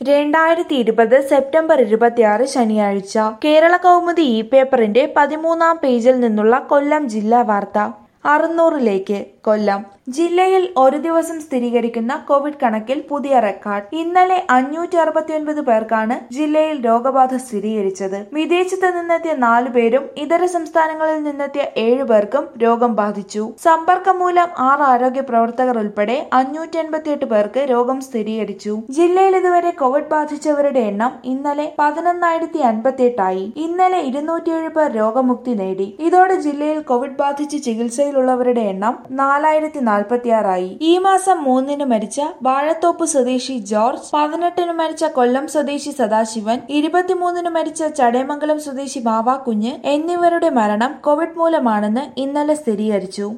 രണ്ടായിരത്തി ഇരുപത് സെപ്റ്റംബർ ഇരുപത്തിയാറ് ശനിയാഴ്ച കേരള കൗമുദി ഇ പേപ്പറിന്റെ പതിമൂന്നാം പേജിൽ നിന്നുള്ള കൊല്ലം ജില്ലാ വാർത്ത അറുന്നൂറിലേക്ക് കൊല്ലം ജില്ലയിൽ ഒരു ദിവസം സ്ഥിരീകരിക്കുന്ന കോവിഡ് കണക്കിൽ പുതിയ റെക്കോർഡ് ഇന്നലെ അഞ്ഞൂറ്റി അറുപത്തിയൊൻപത് പേർക്കാണ് ജില്ലയിൽ രോഗബാധ സ്ഥിരീകരിച്ചത് വിദേശത്ത് നിന്നെത്തിയ നാലു പേരും ഇതര സംസ്ഥാനങ്ങളിൽ നിന്നെത്തിയ ഏഴു പേർക്കും രോഗം ബാധിച്ചു സമ്പർക്കം മൂലം ആറ് ആരോഗ്യ പ്രവർത്തകർ ഉൾപ്പെടെ അഞ്ഞൂറ്റി എൺപത്തിയെട്ട് പേർക്ക് രോഗം സ്ഥിരീകരിച്ചു ജില്ലയിൽ ഇതുവരെ കോവിഡ് ബാധിച്ചവരുടെ എണ്ണം ഇന്നലെ പതിനൊന്നായിരത്തി അൻപത്തിയെട്ടായി ഇന്നലെ ഇരുന്നൂറ്റിയേഴ് പേർ രോഗമുക്തി നേടി ഇതോടെ ജില്ലയിൽ കോവിഡ് ബാധിച്ച് ചികിത്സയിലുള്ളവരുടെ എണ്ണം നാലായിരത്തി നാൽപ്പത്തിയാറായി ഈ മാസം മൂന്നിന് മരിച്ച വാഴത്തോപ്പ് സ്വദേശി ജോർജ് പതിനെട്ടിന് മരിച്ച കൊല്ലം സ്വദേശി സദാശിവൻ ഇരുപത്തിമൂന്നിന് മരിച്ച ചടയമംഗലം സ്വദേശി ബാവാ കുഞ്ഞ് എന്നിവരുടെ മരണം കോവിഡ് മൂലമാണെന്ന് ഇന്നലെ സ്ഥിരീകരിച്ചു